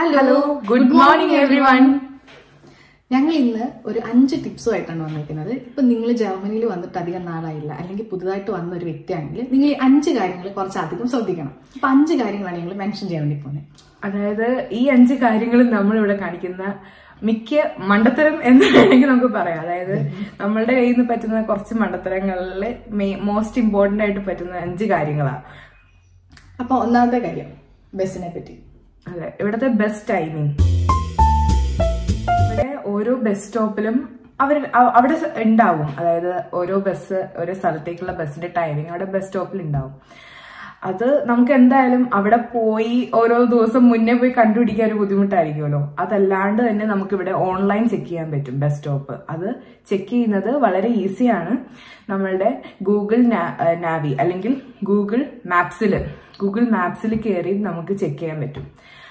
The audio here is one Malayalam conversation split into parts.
Hello good morning everyone ഞങ്ങൾ ഇന്ന് ഒരു അഞ്ച് ടിപ്സുമായിട്ടാണ് വന്നിരിക്കുന്നത് ഇപ്പൊ നിങ്ങൾ ജർമ്മനിയിൽ വന്നിട്ട് അധികം നാളായില്ല അല്ലെങ്കിൽ പുതുതായിട്ട് വന്ന ഒരു വ്യക്തിയാണെങ്കിൽ നിങ്ങൾ ഈ അഞ്ച് കാര്യങ്ങൾ കുറച്ചധികം ശ്രദ്ധിക്കണം അപ്പൊ അഞ്ച് കാര്യങ്ങളാണ് ഞങ്ങൾ മെൻഷൻ ചെയ്യാൻ വേണ്ടി പോകുന്നത് അതായത് ഈ അഞ്ച് കാര്യങ്ങളും നമ്മൾ ഇവിടെ കാണിക്കുന്ന മിക്ക മണ്ടത്തരം എന്ന് വേണമെങ്കിൽ നമുക്ക് പറയാം അതായത് നമ്മളുടെ കയ്യിൽ നിന്ന് പറ്റുന്ന കുറച്ച് മണ്ടത്തരങ്ങളിൽ മോസ്റ്റ് ഇമ്പോർട്ടന്റ് ആയിട്ട് പറ്റുന്ന അഞ്ച് കാര്യങ്ങളാണ് അപ്പൊ ഒന്നാമത്തെ കാര്യം ബസ്സിനെ പറ്റി അതെ ഇവിടുത്തെ ബസ് ടൈമിംഗ് ഇവിടെ ഓരോ ബസ് സ്റ്റോപ്പിലും അവർ അ- അവിടെ ഉണ്ടാവും അതായത് ഓരോ ബസ് ഓരോ സ്ഥലത്തേക്കുള്ള ബസ്സിന്റെ ടൈമിംഗ് അവിടെ ബസ് സ്റ്റോപ്പിൽ ഉണ്ടാവും അത് നമുക്ക് എന്തായാലും അവിടെ പോയി ഓരോ ദിവസം മുന്നേ പോയി കണ്ടുപിടിക്കാൻ ഒരു ബുദ്ധിമുട്ടായിരിക്കുമല്ലോ അതല്ലാണ്ട് തന്നെ നമുക്ക് ഇവിടെ ഓൺലൈൻ ചെക്ക് ചെയ്യാൻ പറ്റും ബസ് സ്റ്റോപ്പ് അത് ചെക്ക് ചെയ്യുന്നത് വളരെ ഈസിയാണ് നമ്മളുടെ ഗൂഗിൾ നാവി അല്ലെങ്കിൽ ഗൂഗിൾ മാപ്സിൽ ഗൂഗിൾ മാപ്സിൽ കയറി നമുക്ക് ചെക്ക് ചെയ്യാൻ പറ്റും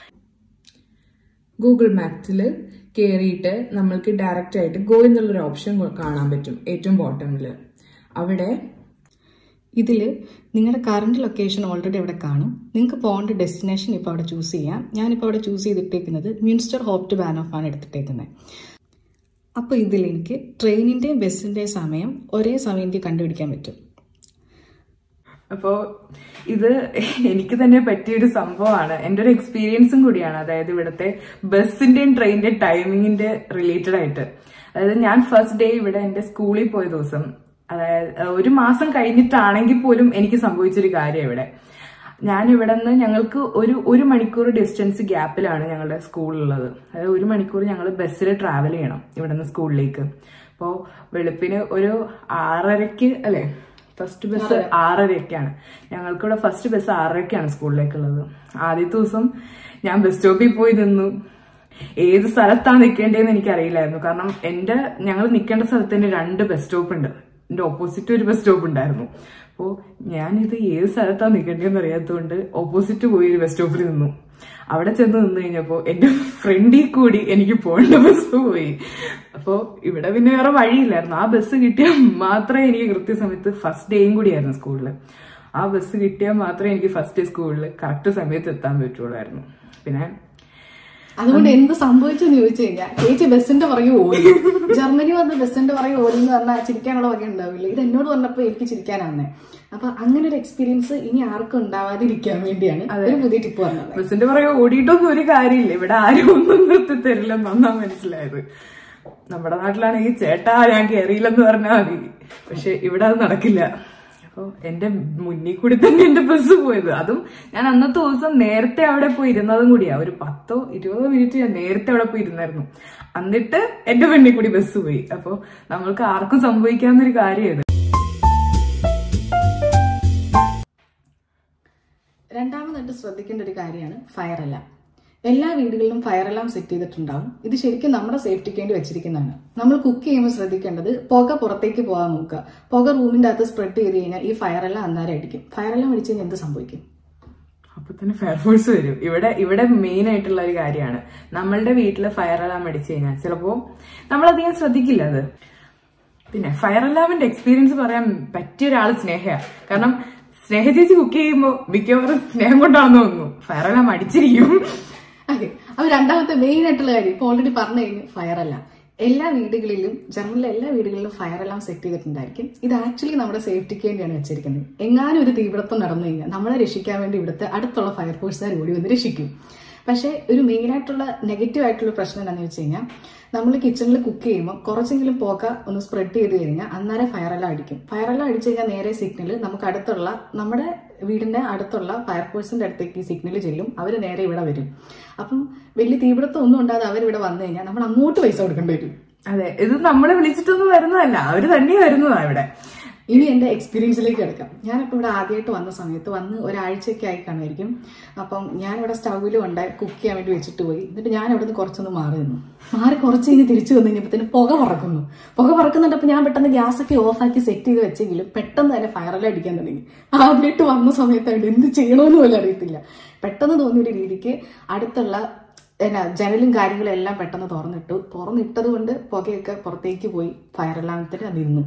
ഗൂഗിൾ മാപ്സിൽ കയറിയിട്ട് നമ്മൾക്ക് ഡയറക്റ്റ് ആയിട്ട് ഗോ എന്നുള്ളൊരു ഓപ്ഷൻ കാണാൻ പറ്റും ഏറ്റവും ബോട്ടമിൽ അവിടെ ഇതിൽ നിങ്ങളുടെ കറണ്ട് ലൊക്കേഷൻ ഓൾറെഡി അവിടെ കാണും നിങ്ങൾക്ക് പോകേണ്ട ഡെസ്റ്റിനേഷൻ ഇപ്പോൾ അവിടെ ചൂസ് ചെയ്യാം ഞാനിപ്പോൾ അവിടെ ചൂസ് ചെയ്തിട്ടേക്കുന്നത് Münster Hauptbahnhof ആണ് എടുത്തിട്ടേക്കുന്നത് അപ്പോൾ ഇതിൽ എനിക്ക് ട്രെയിനിൻ്റെയും ബസ്സിൻ്റെയും സമയം ഒരേ സമയം എനിക്ക് കണ്ടുപിടിക്കാൻ പറ്റും അപ്പോൾ ഇത് എനിക്ക് തന്നെ പറ്റിയൊരു സംഭവമാണ് എൻ്റെ ഒരു എക്സ്പീരിയൻസും കൂടിയാണ് അതായത് ഇവിടുത്തെ ബസ്സിന്റെയും ട്രെയിനിന്റെ ടൈമിങ്ങിന്റെ റിലേറ്റഡ് ആയിട്ട് അതായത് ഞാൻ ഫസ്റ്റ് ഡേ ഇവിടെ എൻ്റെ സ്കൂളിൽ പോയ ദിവസം അതായത് അഹ് ഒരു മാസം കഴിഞ്ഞിട്ടാണെങ്കിൽ പോലും എനിക്ക് സംഭവിച്ചൊരു കാര്യം ഇവിടെ ഞാൻ ഇവിടെ നിന്ന് ഞങ്ങൾക്ക് ഒരു ഒരു മണിക്കൂർ ഡിസ്റ്റൻസ് ഗ്യാപ്പിലാണ് ഞങ്ങളുടെ സ്കൂളുള്ളത് അതായത് ഒരു മണിക്കൂർ ഞങ്ങൾ ബസ്സിൽ ട്രാവൽ ചെയ്യണം ഇവിടെ നിന്ന് സ്കൂളിലേക്ക് അപ്പോൾ വെളുപ്പിന് ഒരു ആറരയ്ക്ക് അല്ലേ ഫസ്റ്റ് ബസ് ആറരയൊക്കെയാണ് ഞങ്ങൾക്കിവിടെ ഫസ്റ്റ് ബസ് ആറരയ്ക്കാണ് സ്കൂളിലേക്കുള്ളത് ആദ്യത്തെ ദിവസം ഞാൻ ബസ് സ്റ്റോപ്പിൽ പോയി നിന്നു ഏത് സ്ഥലത്താണ് നിൽക്കേണ്ടതെന്ന് എനിക്കറിയില്ലായിരുന്നു കാരണം എൻ്റെ ഞങ്ങൾ നിൽക്കേണ്ട സ്ഥലത്ത് തന്നെ രണ്ട് ബസ് സ്റ്റോപ്പ് ഉണ്ട് എൻ്റെ ഓപ്പോസിറ്റ് ഒരു ബസ് സ്റ്റോപ്പ് ഉണ്ടായിരുന്നു അപ്പോൾ ഞാനിത് ഏത് സ്ഥലത്താണ് നിൽക്കേണ്ടതെന്ന് അറിയാത്തതുകൊണ്ട് ഓപ്പോസിറ്റ് പോയി ഒരു ബസ് സ്റ്റോപ്പിൽ നിന്നു അവിടെ ചെന്ന് നിന്ന് കഴിഞ്ഞപ്പോൾ എൻ്റെ ഫ്രണ്ടിൽ കൂടി എനിക്ക് പോകേണ്ട ബസ് പോയി അപ്പോൾ ഇവിടെ പിന്നെ വേറെ വഴിയില്ലായിരുന്നു ആ ബസ് കിട്ടിയാൽ മാത്രമേ എനിക്ക് കൃത്യസമയത്ത് ഫസ്റ്റ് ഡേയും കൂടിയായിരുന്നു സ്കൂളിൽ ആ ബസ് കിട്ടിയാൽ മാത്രമേ എനിക്ക് ഫസ്റ്റ് ഡേ സ്കൂളിൽ കറക്റ്റ് സമയത്ത് എത്താൻ പറ്റുള്ളായിരുന്നു പിന്നെ അതുകൊണ്ട് എന്ത് സംഭവിച്ചെന്ന് ചോദിച്ചു കഴിഞ്ഞാൽ ചേച്ചി ബസ്സിന്റെ പുറകെ ഓടി ജർമ്മനി വന്ന് ബസ്സിന്റെ പുറകെ ഓടി എന്ന് പറഞ്ഞാൽ ചിരിക്കാനുള്ള വക ഉണ്ടാവില്ല ഇത് എന്നോട് പറഞ്ഞപ്പോൾ എനിക്ക് ചിരിക്കാനാന്നേ അപ്പൊ അങ്ങനെ ഒരു എക്സ്പീരിയൻസ് ഇനി ആർക്കും ഉണ്ടാവാതിരിക്കാൻ വേണ്ടിയാണ് ഒരു പുതിയ ടിപ്പ് പറഞ്ഞത് ബസ്സിന്റെ പുറകെ ഓടിയിട്ടൊന്നും ഒരു കാര്യമില്ല ഇവിടെ ആരും ഒന്നും നിർത്തി തരില്ലെന്നാ മനസ്സിലായത് നമ്മുടെ നാട്ടിലാണെങ്കിൽ ചേട്ടാ ഞാൻ കയറിയില്ലെന്ന് പറഞ്ഞാൽ മതി പക്ഷെ ഇവിടെ അത് നടക്കില്ല അപ്പോൾ എന്റെ മുന്നിൽ കൂടി തന്നെ എന്റെ ബസ് പോയത് അതും ഞാൻ അന്നത്തെ ദിവസം നേരത്തെ അവിടെ പോയി ഇരുന്നതും കൂടിയാ ഒരു പത്തോ ഇരുപതോ മിനിറ്റ് ഞാൻ നേരത്തെ അവിടെ പോയി ഇരുന്നായിരുന്നു എന്നിട്ട് എന്റെ മുന്നിൽ കൂടി ബസ് പോയി അപ്പോൾ നമ്മൾക്ക് ആർക്കും സംഭവിക്കാവുന്ന ഒരു കാര്യം ഇത് രണ്ടാമതായിട്ട് ശ്രദ്ധിക്കേണ്ട ഒരു കാര്യമാണ് ഫയർ അലാം എല്ലാ വീടുകളിലും ഫയർ അലാം സെറ്റ് ചെയ്തിട്ടുണ്ടാവും ഇത് ശരിക്കും നമ്മുടെ സേഫ്റ്റിക്ക് വേണ്ടി വെച്ചിരിക്കുന്നതാണ് നമ്മൾ കുക്ക് ചെയ്യുമ്പോൾ ശ്രദ്ധിക്കേണ്ടത് പുക പുറത്തേക്ക് പോകാൻ നോക്കുക പുക റൂമിന്റെ അകത്ത് സ്പ്രെഡ് ചെയ്ത് കഴിഞ്ഞാൽ ഈ ഫയർ അലാം അന്നേരം അടിക്കും ഫയർ അലാം അടിച്ചു കഴിഞ്ഞാൽ എന്ത് സംഭവിക്കും അപ്പൊ തന്നെ ഫയർഫോഴ്സ് വരും ഇവിടെ ഇവിടെ മെയിൻ ആയിട്ടുള്ള ഒരു കാര്യമാണ് നമ്മളുടെ വീട്ടിൽ ഫയർ അലാം അടിച്ചു കഴിഞ്ഞാൽ ചിലപ്പോ നമ്മളധികം ശ്രദ്ധിക്കില്ല അത് പിന്നെ ഫയർ അലാമിന്റെ എക്സ്പീരിയൻസ് പറയാൻ പറ്റിയ ഒരാൾ സ്നേഹയാ കാരണം സ്നേഹ ചേച്ചി കുക്ക് ചെയ്യുമ്പോൾ മിക്കവാറും സ്നേഹം കൊണ്ടാണെന്ന് തോന്നുന്നു ഫയർ അലാം അടിച്ചിരിക്കും അതെ അപ്പൊ രണ്ടാമത്തെ മെയിൻ ആയിട്ടുള്ള കാര്യം ഇപ്പൊ ഓൾറെഡി പറഞ്ഞു കഴിഞ്ഞു ഫയർ അലാം എല്ലാ വീടുകളിലും ജർമ്മനിലെ എല്ലാ വീടുകളിലും ഫയർ അലാം സെറ്റ് ചെയ്തിട്ടുണ്ടായിരിക്കും ഇത് ആക്ച്വലി നമ്മുടെ സേഫ്റ്റിക്ക് വേണ്ടിയാണ് വെച്ചിരിക്കുന്നത് എങ്ങാനും ഒരു തീപിടുത്തം നടന്നു കഴിഞ്ഞാൽ നമ്മളെ രക്ഷിക്കാൻ വേണ്ടി ഇവിടുത്തെ അടുത്തുള്ള ഫയർഫോഴ്സുകാർ ഓടി വന്ന് രക്ഷിക്കും പക്ഷേ ഒരു മെയിൻ ആയിട്ടുള്ള നെഗറ്റീവ് ആയിട്ടുള്ള പ്രശ്നം എന്താണെന്ന് വെച്ച് കഴിഞ്ഞാൽ നമ്മൾ കിച്ചണിൽ കുക്ക് ചെയ്യുമ്പോൾ കുറച്ചെങ്കിലും പോക്ക ഒന്ന് സ്പ്രെഡ് ചെയ്ത് കഴിഞ്ഞാൽ അന്നേരം ഫയർ അലാം അടിക്കും ഫയർ അലാം അടിച്ചു കഴിഞ്ഞാൽ നേരെ സിഗ്നൽ നമുക്ക് അടുത്തുള്ള നമ്മുടെ വീടിന്റെ അടുത്തുള്ള ഫയർഫോഴ്സിന്റെ അടുത്തേക്ക് ഈ സിഗ്നൽ ചെല്ലും അവർ നേരെ ഇവിടെ വരും അപ്പം വലിയ തീപിടുത്തം ഒന്നും ഉണ്ടാതെ അവരിവിടെ വന്നു കഴിഞ്ഞാൽ നമ്മൾ അങ്ങോട്ട് പൈസ കൊടുക്കേണ്ടി വരും അതെ ഇത് നമ്മളെ വിളിച്ചിട്ടൊന്നും വരുന്നതല്ല അവര് തന്നെ വരുന്നതാ ഇവിടെ ഇനി എന്റെ എക്സ്പീരിയൻസിലേക്ക് കിടക്കാം ഞാനിപ്പോൾ ഇവിടെ ആദ്യമായിട്ട് വന്ന സമയത്ത് വന്ന് ഒരാഴ്ചയൊക്കെ ആയി കാണുമായിരിക്കും അപ്പം ഞാനിവിടെ സ്റ്റൗവിൽ കൊണ്ട് കുക്ക് ചെയ്യാൻ വേണ്ടി വെച്ചിട്ട് പോയി എന്നിട്ട് ഞാൻ അവിടെ നിന്ന് കുറച്ചൊന്ന് മാറി നിന്നു മാറി കുറച്ച് കഴിഞ്ഞ് തിരിച്ചു വന്നു കഴിഞ്ഞപ്പോൾ പുക പറക്കുന്നു പുക പറക്കുന്നുണ്ടപ്പോൾ ഞാൻ പെട്ടെന്ന് ഗ്യാസ് ഒക്കെ ഓഫാക്കി സെറ്റ് ചെയ്ത് വെച്ചെങ്കിലും പെട്ടെന്ന് തന്നെ ഫയറെല്ലാം അടിക്കാൻ തുടങ്ങി ആദ്യമായിട്ട് വന്ന സമയത്തായിട്ട് എന്ത് ചെയ്യണമെന്ന് പോലും അറിയത്തില്ല പെട്ടെന്ന് തോന്നിയൊരു രീതിക്ക് അടുത്തുള്ള എന്നാ ജനലും കാര്യങ്ങളും എല്ലാം പെട്ടെന്ന് തുറന്നിട്ടു തുറന്നിട്ടത് കൊണ്ട് പുകയൊക്കെ പുറത്തേക്ക് പോയി ഫയർ അലാമത്തിന് നിന്നു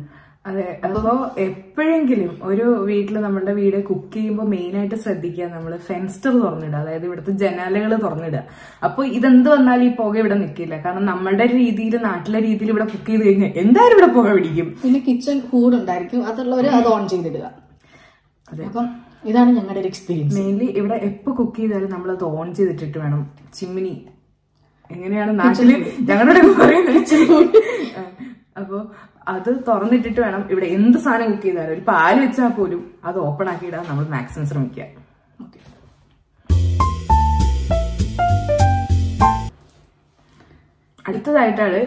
അതെ അപ്പോ എപ്പോഴെങ്കിലും ഒരു വീട്ടിൽ നമ്മുടെ വീട് കുക്ക് ചെയ്യുമ്പോൾ മെയിൻ ആയിട്ട് ശ്രദ്ധിക്കുക നമ്മൾ ഫെൻസ്റ്റർ തുറന്നിടുക അതായത് ഇവിടുത്തെ ജനാലകൾ തുറന്നിടുക അപ്പോൾ ഇതെന്ത് വന്നാലും ഈ പുക ഇവിടെ നിൽക്കില്ല കാരണം നമ്മളുടെ രീതിയിൽ നാട്ടിലെ രീതിയിൽ ഇവിടെ കുക്ക് ചെയ്ത് കഴിഞ്ഞാൽ എന്തായാലും ഇവിടെ പുക പിടിക്കും പിന്നെ കിച്ചൺ ഹൂഡ് ഉണ്ടായിരിക്കും അതുള്ളവർ അത് ഓൺ ചെയ്തിടുക അതെ. അപ്പം ഇതാണ് ഞങ്ങളുടെ ഒരു എക്സ്പീരിയൻസ് മെയിൻലി ഇവിടെ എപ്പോ കുക്ക് ചെയ്താലും നമ്മൾ അത് ഓൺ ചെയ്തിട്ടിട്ട് വേണം ചിമ്മിനി എങ്ങനെയാണ് നാട്ടില് ഞങ്ങളുടെ പറയുന്നത് അപ്പോ അത് തുറന്നിട്ടിട്ട് വേണം ഇവിടെ എന്ത് സാധനം കുക്ക് ചെയ്താലും ഒരു പാല് വെച്ചാൽ പോലും അത് ഓപ്പൺ ആക്കി ഇടാൻ നമ്മൾ മാക്സിമം ശ്രമിക്കുക ഓക്കെ അടുത്തതായിട്ടാണ്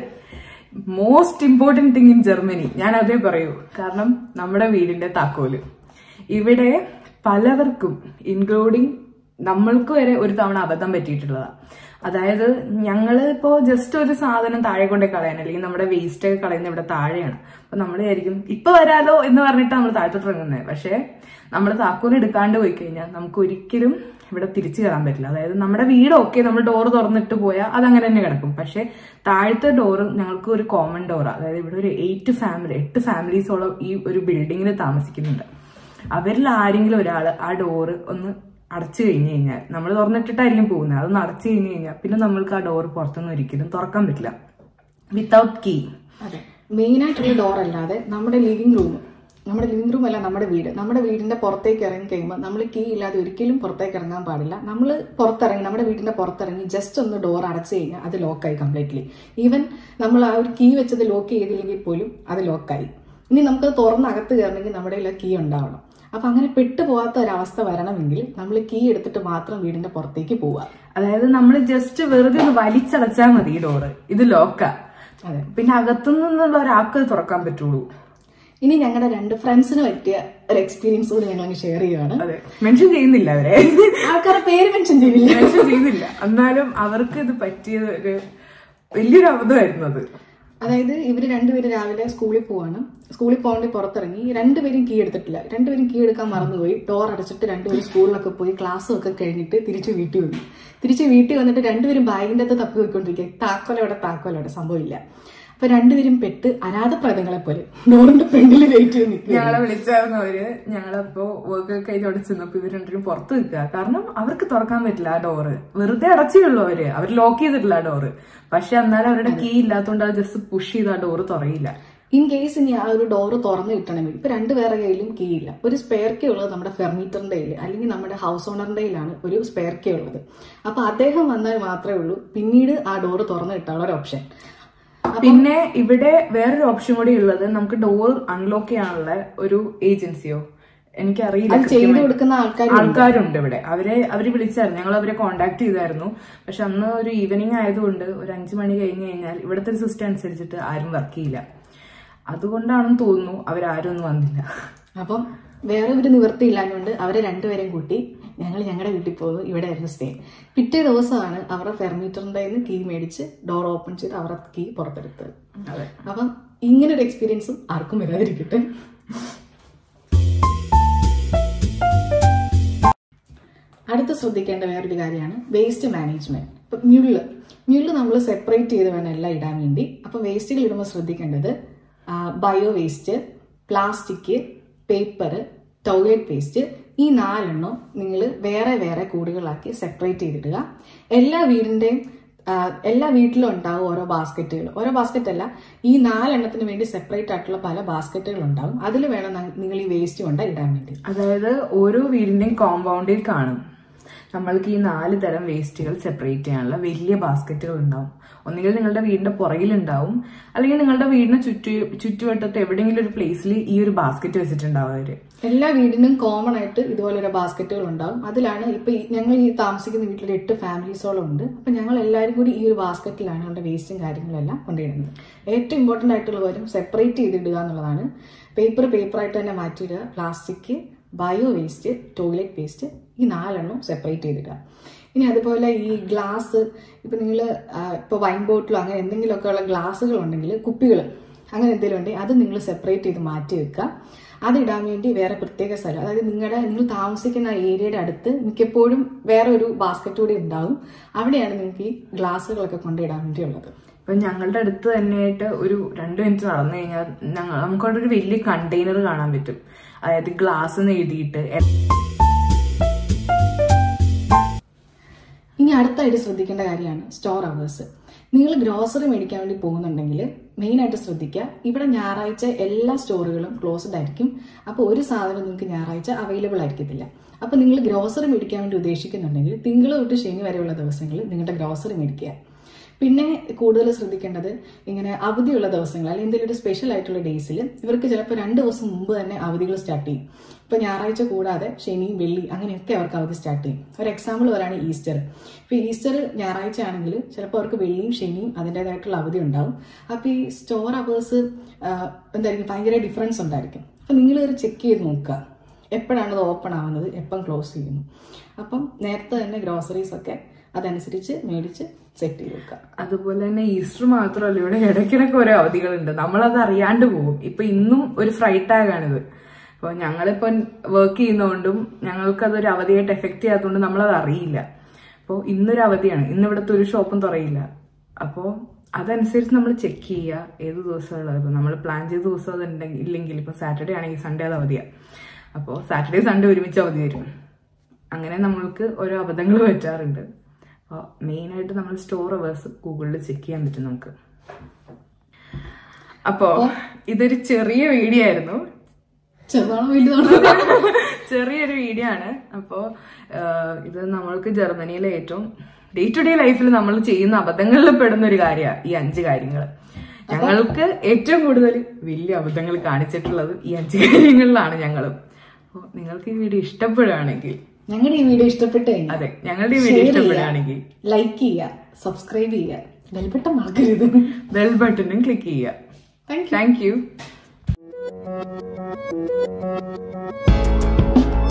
most important thing in Germany ഞാൻ അതേ പറയൂ കാരണം നമ്മുടെ വീടിന്റെ താക്കോല് ഇവിടെ പലവർക്കും ഇൻക്ലൂഡിങ് നമ്മൾക്ക് വരെ ഒരു തവണ അബദ്ധം പറ്റിയിട്ടുള്ളതാണ് അതായത് ഞങ്ങൾ ഇപ്പോൾ ജസ്റ്റ് ഒരു സാധനം താഴെ കൊണ്ടേ കളയാൻ അല്ലെങ്കിൽ നമ്മുടെ വേസ്റ്റ് ഒക്കെ കളയുന്ന ഇവിടെ താഴെയാണ് അപ്പൊ നമ്മൾ വിചാരിക്കും ഇപ്പൊ വരാലോ എന്ന് പറഞ്ഞിട്ട് നമ്മൾ താഴത്തോട്ട് ഇറങ്ങുന്നത് പക്ഷേ നമ്മൾ താക്കോൽ എടുക്കാണ്ട് പോയി കഴിഞ്ഞാൽ നമുക്ക് ഒരിക്കലും ഇവിടെ തിരിച്ചു കയറാൻ പറ്റില്ല അതായത് നമ്മുടെ വീട് ഓക്കെ നമ്മൾ ഡോർ തുറന്നിട്ട് പോയാൽ അത് അങ്ങനെ തന്നെ കിടക്കും പക്ഷെ താഴത്തെ ഡോറ് ഞങ്ങൾക്ക് ഒരു കോമൺ ഡോറാണ് അതായത് ഇവിടെ ഒരു എയ്റ്റ് ഫാമിലി എട്ട് ഫാമിലീസോളം ഈ ഒരു ബിൽഡിങ്ങിൽ താമസിക്കുന്നുണ്ട് അവരിൽ ആരെങ്കിലും ഒരാൾ ആ ഡോറ് ഒന്ന് അടച്ചു കഴിഞ്ഞു കഴിഞ്ഞാൽ നമ്മൾ തുറന്നിട്ടിട്ടായിരിക്കും പോകുന്നത് അതൊന്ന് അടച്ചു കഴിഞ്ഞു കഴിഞ്ഞാൽ പിന്നെ നമ്മൾക്ക് ആ ഡോർ പുറത്തുനിന്ന് ഒരിക്കലും തുറക്കാൻ പറ്റില്ല വിത്തൗട്ട് കീ അതെ മെയിൻ ആയിട്ടുള്ള ഡോർ അല്ലാതെ നമ്മുടെ ലിവിംഗ് റൂം നമ്മുടെ ലിവിംഗ് റൂം അല്ല നമ്മുടെ വീട് നമ്മുടെ വീടിന്റെ പുറത്തേക്ക് ഇറങ്ങി കഴിയുമ്പോൾ നമ്മൾ കീ ഇല്ലാതെ ഒരിക്കലും പുറത്തേക്ക് ഇറങ്ങാൻ പാടില്ല നമ്മൾ പുറത്തിറങ്ങി നമ്മുടെ വീടിന്റെ പുറത്തിറങ്ങി ജസ്റ്റ് ഒന്ന് ഡോർ അടച്ചു കഴിഞ്ഞാൽ അത് ലോക്കായി കംപ്ലീറ്റ്ലി ഈവൻ നമ്മൾ ആ ഒരു കീ വെച്ചത് ലോക്ക് ചെയ്തില്ലെങ്കിൽ പോലും അത് ലോക്കായി ഇനി നമുക്ക് തുറന്ന് അകത്ത് കയറണമെങ്കിൽ നമ്മുടെ കയ്യിൽ കീ ഉണ്ടാവണം അപ്പൊ അങ്ങനെ പെട്ടു പോകാത്ത ഒരവസ്ഥ വരണമെങ്കിൽ നമ്മൾ കീ എടുത്തിട്ട് മാത്രം വീടിന്റെ പുറത്തേക്ക് പോവുക അതായത് നമ്മൾ ജസ്റ്റ് വെറുതെ ഒന്ന് വലിച്ചടച്ചാൽ മതി ഈ ഡോറ് ഇത് ലോക്കാ അതെ പിന്നെ അകത്തുനിന്നുള്ള ഒരാൾക്ക് അത് തുറക്കാൻ പറ്റുള്ളൂ ഇനി ഞങ്ങളുടെ രണ്ട് ഫ്രണ്ട്സിന് പറ്റിയ ഒരു എക്സ്പീരിയൻസ് കൂടി ഞങ്ങൾ അങ്ങ് ഷെയർ ചെയ്യുകയാണ് അതെ മെൻഷൻ ചെയ്യുന്നില്ല അവരെ ആൾക്കാരെ പേര് മെൻഷൻ ചെയ്തില്ല മെൻഷൻ ചെയ്യുന്നില്ല എന്നാലും അവർക്ക് ഇത് പറ്റിയത് ഒരു വലിയൊരു അബദ്ധമായിരുന്നു അത് അതായത് ഇവര് രണ്ടുപേരും രാവിലെ സ്കൂളിൽ പോവാണ് സ്കൂളിൽ പോകേണ്ടി പുറത്തിറങ്ങി രണ്ടുപേരും കീ എടുത്തിട്ടില്ല രണ്ടുപേരും കീ എടുക്കാൻ മറന്നുപോയി ഡോർ അടച്ചിട്ട് രണ്ടുപേരും സ്കൂളിലൊക്കെ പോയി ക്ലാസ്സും ഒക്കെ കഴിഞ്ഞിട്ട് തിരിച്ച് വീട്ടിൽ വന്നു തിരിച്ച് വീട്ടിൽ വന്നിട്ട് രണ്ടുപേരും ബാഗിന്റെ അകത്ത് തപ്പി പോയിക്കൊണ്ടിരിക്കുക താക്കോലോടെ താക്കോലോടെ സംഭവമില്ല അപ്പൊ രണ്ടുപേരും പെട്ട് അനാഥപ്രദങ്ങളെ പോലെ ഡോറിന്റെ ഫ്രണ്ടിൽ വെയിറ്റ് ചെയ്ത് നിൽക്കുക ഞങ്ങളെ വിളിച്ചായിരുന്നു അവര് ഞങ്ങളപ്പോ വർക്ക് ഒക്കെ കഴിഞ്ഞ് അവിടെ ചെന്നപ്പോ ഇവർ രണ്ടുപേരും പുറത്ത് നിൽക്കുക കാരണം അവർക്ക് തുറക്കാൻ പറ്റില്ല ആ ഡോറ് വെറുതെ അടച്ചേ ഉള്ളൂ അവര് അവർ ലോക്ക് ചെയ്തിട്ടില്ല ആ ഡോറ് പക്ഷെ എന്നാലും അവരുടെ കീ ഇല്ലാത്തതുകൊണ്ട് അത് ജസ്റ്റ് പുഷ് ചെയ്ത് ആ ഡോറ് തുറയില്ല ഇൻ കേസ് ഇനി ആ ഒരു ഡോറ് തുറന്നു കിട്ടണമെങ്കിൽ ഇപ്പൊ രണ്ടുപേരുടെ കയ്യിലും കീ ഇല്ല ഒരു സ്പെയർ കീ ഉള്ളത് നമ്മുടെ ഫെർണിച്ചറിന്റെ കയ്യിൽ അല്ലെങ്കിൽ നമ്മുടെ ഹൗസ് ഓണറിന്റെ കയ്യിലാണ് ഒരു സ്പെയർ കീ ഉള്ളത് അപ്പൊ അദ്ദേഹം വന്നാൽ മാത്രമേ ഉള്ളൂ പിന്നീട് ആ ഡോറ് തുറന്നു കിട്ടാനുള്ള ഒരു ഓപ്ഷൻ പിന്നെ ഇവിടെ വേറൊരു ഓപ്ഷൻ കൂടി ഉള്ളത് നമുക്ക് ഡോർ അൺലോക്ക് ചെയ്യാനുള്ള ഒരു ഏജൻസിയോ എനിക്കറിയില്ല അത് ചെയ്തു കൊടുക്കുന്ന ആൾക്കാർ ആൾക്കാരുണ്ട് ഇവിടെ അവരെ അവര് വിളിച്ചായിരുന്നു ഞങ്ങൾ അവരെ കോണ്ടാക്ട് ചെയ്തായിരുന്നു പക്ഷെ അന്ന് ഒരു ഈവനിങ് ആയതുകൊണ്ട് ഒരു അഞ്ചു മണി കഴിഞ്ഞ് കഴിഞ്ഞാൽ ഇവിടുത്തെ ഒരു സിസ്റ്റം അനുസരിച്ചിട്ട് ആരും വർക്ക് ചെയ്യില്ല അതുകൊണ്ടാണെന്ന് തോന്നുന്നു അവരാരും ഒന്നും വന്നില്ല അപ്പം വേറെ ഒരു നിവൃത്തി ഇല്ലാഞ്ഞുകൊണ്ട് അവരെ രണ്ടുപേരെയും കൂട്ടി ഞങ്ങൾ ഞങ്ങളുടെ വീട്ടിൽ പോയി ഇവിടെ ആയിരുന്നു സ്റ്റേ പിറ്റേ ദിവസമാണ് അവരുടെ ഫെർമീറ്ററിന്റെ കീ മേടിച്ച് ഡോർ ഓപ്പൺ ചെയ്ത് അവരുടെ കീ പുറത്തെടുത്തത് അതെ അപ്പം ഇങ്ങനെ ഒരു എക്സ്പീരിയൻസും ആർക്കും വരാതിരിക്കട്ടെ അടുത്ത് ശ്രദ്ധിക്കേണ്ട വേറൊരു കാര്യമാണ് വേസ്റ്റ് മാനേജ്മെന്റ് ഇപ്പൊ മ്യുള്ള് മ്യുള്ള് നമ്മൾ സെപ്പറേറ്റ് ചെയ്ത് വേണം എല്ലാം ഇടാൻ വേണ്ടി അപ്പൊ വേസ്റ്റുകൾ ഇടുമ്പോൾ ശ്രദ്ധിക്കേണ്ടത് bio waste plastic paper toilet waste ഈ നാലെണ്ണം നിങ്ങൾ വേറെ വേറെ കൂടുകളാക്കി സെപ്പറേറ്റ് ചെയ്തിടുക എല്ലാ വീടിന്റെയും ആ, എല്ലാ വീട്ടിലും ഉണ്ടാവും ഓരോ ബാസ്ക്കറ്റുകൾ ഓരോ ബാസ്ക്കറ്റ് അല്ല ഈ നാലെണ്ണത്തിന് വേണ്ടി സെപ്പറേറ്റ് ആയിട്ടുള്ള പല ബാസ്ക്കറ്റുകൾ ഉണ്ടാവും അതിൽ വേണം ന- നിങ്ങൾ ഈ വേസ്റ്റ് കൊണ്ട് ഇടാൻ വേണ്ടി അതായത് ഓരോ വീടിന്റെയും കോമ്പൗണ്ടിൽ കാണും നമ്മൾക്ക് ഈ നാല് തരം വേസ്റ്റുകൾ സെപ്പറേറ്റ് ചെയ്യാനുള്ള വലിയ ബാസ്ക്കറ്റുകൾ ഉണ്ടാവും ഒന്നുകിൽ നിങ്ങളുടെ വീടിന്റെ പുറകിലുണ്ടാവും അല്ലെങ്കിൽ നിങ്ങളുടെ വീടിന് ചുറ്റു ചുറ്റുവട്ടത്ത് എവിടെയെങ്കിലും ഒരു പ്ലേസിൽ ഈ ഒരു ബാസ്ക്കറ്റ് വെച്ചിട്ടുണ്ടാവും അവര് എല്ലാ വീടിനും കോമൺ ആയിട്ട് ഇതുപോലെ ഒരു ബാസ്ക്കറ്റുകൾ ഉണ്ടാവും അതിലാണ് ഇപ്പൊ ഈ- ഞങ്ങൾ ഈ താമസിക്കുന്ന വീട്ടിൽ ഒരു എട്ട് ഫാമിലീസോളം ഉണ്ട് അപ്പൊ ഞങ്ങൾ എല്ലാവരും കൂടി ഈ ഒരു ബാസ്ക്കറ്റിലാണ് നമ്മുടെ വേസ്റ്റും കാര്യങ്ങളെല്ലാം കൊണ്ടിടുന്നത് ഏറ്റവും ഇമ്പോർട്ടന്റ് ആയിട്ടുള്ള കാര്യം സെപ്പറേറ്റ് ചെയ്തിടുക എന്നുള്ളതാണ് പേപ്പർ പേപ്പറായിട്ട് തന്നെ മാറ്റിയിടുക plastic bio waste toilet waste ഈ നാലെണ്ണം സെപ്പറേറ്റ് ചെയ്തിടുക ഇനി അതുപോലെ ഈ ഗ്ലാസ് ഇപ്പൊ നിങ്ങൾ ഇപ്പൊ വൈൻ ബോട്ടിലോ അങ്ങനെ എന്തെങ്കിലുമൊക്കെ ഉള്ള ഗ്ലാസ്സുകൾ ഉണ്ടെങ്കിൽ കുപ്പികൾ അങ്ങനെ എന്തെങ്കിലും ഉണ്ടെങ്കിൽ അത് നിങ്ങൾ സെപ്പറേറ്റ് ചെയ്ത് മാറ്റി വെക്കുക അതിടാൻ വേണ്ടി വേറെ പ്രത്യേക സ്ഥലം അതായത് നിങ്ങളുടെ നിങ്ങൾ താമസിക്കുന്ന ഏരിയയുടെ അടുത്ത് മിക്കപ്പോഴും വേറെ ഒരു ബാസ്ക്കറ്റ് കൂടി ഉണ്ടാവും അവിടെയാണ് നിങ്ങൾക്ക് ഈ ഗ്ലാസ്സുകളൊക്കെ കൊണ്ടിടാൻ വേണ്ടിയുള്ളത് അപ്പൊ ഞങ്ങളുടെ അടുത്ത് തന്നെയായിട്ട് ഒരു രണ്ട് മിനിറ്റ് നടന്നു കഴിഞ്ഞാൽ ഞങ്ങൾ നമുക്കവിടെ ഒരു വലിയ കണ്ടെയ്നർ കാണാൻ പറ്റും അതായത് ഗ്ലാസ് എന്ന് എഴുതിയിട്ട് ഇനി അടുത്തായിട്ട് ശ്രദ്ധിക്കേണ്ട കാര്യമാണ് സ്റ്റോർ അവേഴ്സ് നിങ്ങൾ ഗ്രോസറി മേടിക്കാൻ വേണ്ടി പോകുന്നുണ്ടെങ്കിൽ മെയിനായിട്ട് ശ്രദ്ധിക്കുക ഇവിടെ ഞായറാഴ്ച എല്ലാ സ്റ്റോറുകളും ക്ലോസ്ഡ് ആയിരിക്കും അപ്പോൾ ഒരു സാധനം നിങ്ങൾക്ക് ഞായറാഴ്ച അവൈലബിൾ ആയിരിക്കത്തില്ല അപ്പോൾ നിങ്ങൾ ഗ്രോസറി മേടിക്കാൻ വേണ്ടി ഉദ്ദേശിക്കുന്നുണ്ടെങ്കിൽ തിങ്കൾ തൊട്ട് ശനി വരെയുള്ള ദിവസങ്ങളിൽ നിങ്ങളുടെ ഗ്രോസറി മേടിക്കുക പിന്നെ കൂടുതൽ ശ്രദ്ധിക്കേണ്ടത് ഇങ്ങനെ അവധിയുള്ള ദിവസങ്ങൾ അല്ലെങ്കിൽ എന്തെങ്കിലും ഒരു സ്പെഷ്യൽ ആയിട്ടുള്ള ഡേയ്സിൽ ഇവർക്ക് ചിലപ്പോൾ രണ്ട് ദിവസം മുമ്പ് തന്നെ അവധികൾ സ്റ്റാർട്ട് ചെയ്യും ഇപ്പൊ ഞായറാഴ്ച കൂടാതെ ശനി വെള്ളി അങ്ങനെയൊക്കെ അവർക്ക് അവധി സ്റ്റാർട്ട് ചെയ്യും ഒരു എക്സാമ്പിൾ വരാണ് ഈസ്റ്റർ ഇപ്പൊ ഈസ്റ്റർ ഞായറാഴ്ച ആണെങ്കിൽ ചിലപ്പോൾ അവർക്ക് വെള്ളിയും ശനിയും അതിൻ്റെതായിട്ടുള്ള അവധി ഉണ്ടാവും അപ്പൊ ഈ സ്റ്റോർ അവേഴ്സ് എന്തായിരിക്കും ഭയങ്കര ഡിഫറൻസ് ഉണ്ടായിരിക്കും അപ്പൊ നിങ്ങൾ ഒരു ചെക്ക് ചെയ്ത് നോക്കുക എപ്പോഴാണ് ഇത് ഓപ്പൺ ആവുന്നത് എപ്പം ക്ലോസ് ചെയ്യുന്നു അപ്പം നേരത്തെ തന്നെ ഗ്രോസറീസ് ഒക്കെ അതനുസരിച്ച് മേടിച്ച് സെറ്റ് ചെയ്ത് വെക്കുക അതുപോലെ തന്നെ ഈസ്റ്റർ മാത്രമല്ല ഇവിടെ ഇടയ്ക്കിടയ്ക്ക് ഓരോ അവധികളുണ്ട് നമ്മളത് അറിയാണ്ട് പോകും ഇപ്പൊ ഇന്നും ഒരു ഫ്രൈറ്റ് ടാഗ് ആണിത് അപ്പോൾ ഞങ്ങളിപ്പോ വർക്ക് ചെയ്യുന്നതുകൊണ്ടും ഞങ്ങൾക്കതൊരു അവധിയായിട്ട് എഫക്ട് ചെയ്യാത്തതുകൊണ്ട് നമ്മളത് അറിയില്ല അപ്പോൾ ഇന്നൊരു അവധിയാണ് ഇന്ന് ഇവിടുത്തെ ഒരു ഷോപ്പും തുറയില്ല അപ്പോൾ അതനുസരിച്ച് നമ്മൾ ചെക്ക് ചെയ്യുക ഏത് ദിവസമുള്ളത് ഇപ്പോൾ നമ്മൾ പ്ലാൻ ചെയ്ത ദിവസം അത് ഉണ്ടെങ്കിൽ ഇല്ലെങ്കിൽ ഇപ്പോൾ സാറ്റർഡേ ആണെങ്കിൽ സൺഡേ അത് അവധിയാണ് അപ്പോൾ സാറ്റർഡേ സൺഡേ ഒരുമിച്ച് അവധി വരും അങ്ങനെ നമ്മൾക്ക് ഓരോ അബദ്ധങ്ങൾ പറ്റാറുണ്ട് അപ്പോൾ മെയിനായിട്ട് നമ്മൾ സ്റ്റോർ അവേഴ്സ് ഗൂഗിളിൽ ചെക്ക് ചെയ്യാൻ പറ്റും നമുക്ക് അപ്പോൾ ഇതൊരു ചെറിയ വീഡിയോ ആയിരുന്നു ചെറുതാണോ വലുതാണോ ചെറിയൊരു വീഡിയോ ആണ് അപ്പോൾ ഇത് നമ്മൾക്ക് ജർമ്മനിയിലെ ഏറ്റവും ഡേ ടു ഡേ ലൈഫിൽ നമ്മൾ ചെയ്യുന്ന അബദ്ധങ്ങളിൽ പെടുന്ന ഒരു കാര്യമാണ് ഈ അഞ്ച് കാര്യങ്ങൾ ഞങ്ങൾക്ക് ഏറ്റവും കൂടുതൽ വലിയ അബദ്ധങ്ങൾ കാണിച്ചിട്ടുള്ളത് ഈ അഞ്ച് കാര്യങ്ങളിലാണ് ഞങ്ങളും അപ്പോൾ നിങ്ങൾക്ക് ഈ വീഡിയോ ഇഷ്ടപ്പെടുകയാണെങ്കിൽ ഞങ്ങളുടെ ഈ വീഡിയോ ഇഷ്ടപ്പെട്ട് കഴിഞ്ഞാൽ അതെ ഞങ്ങളുടെ ഈ വീഡിയോ ഇഷ്ടപ്പെടുകയാണെങ്കിൽ ലൈക്ക് ചെയ്യുക സബ്സ്ക്രൈബ് ചെയ്യുക ബെൽബട്ടൺ മറക്കരുത് ബെൽ ബട്ടണും ക്ലിക്ക് ചെയ്യുക താങ്ക് യു താങ്ക് യു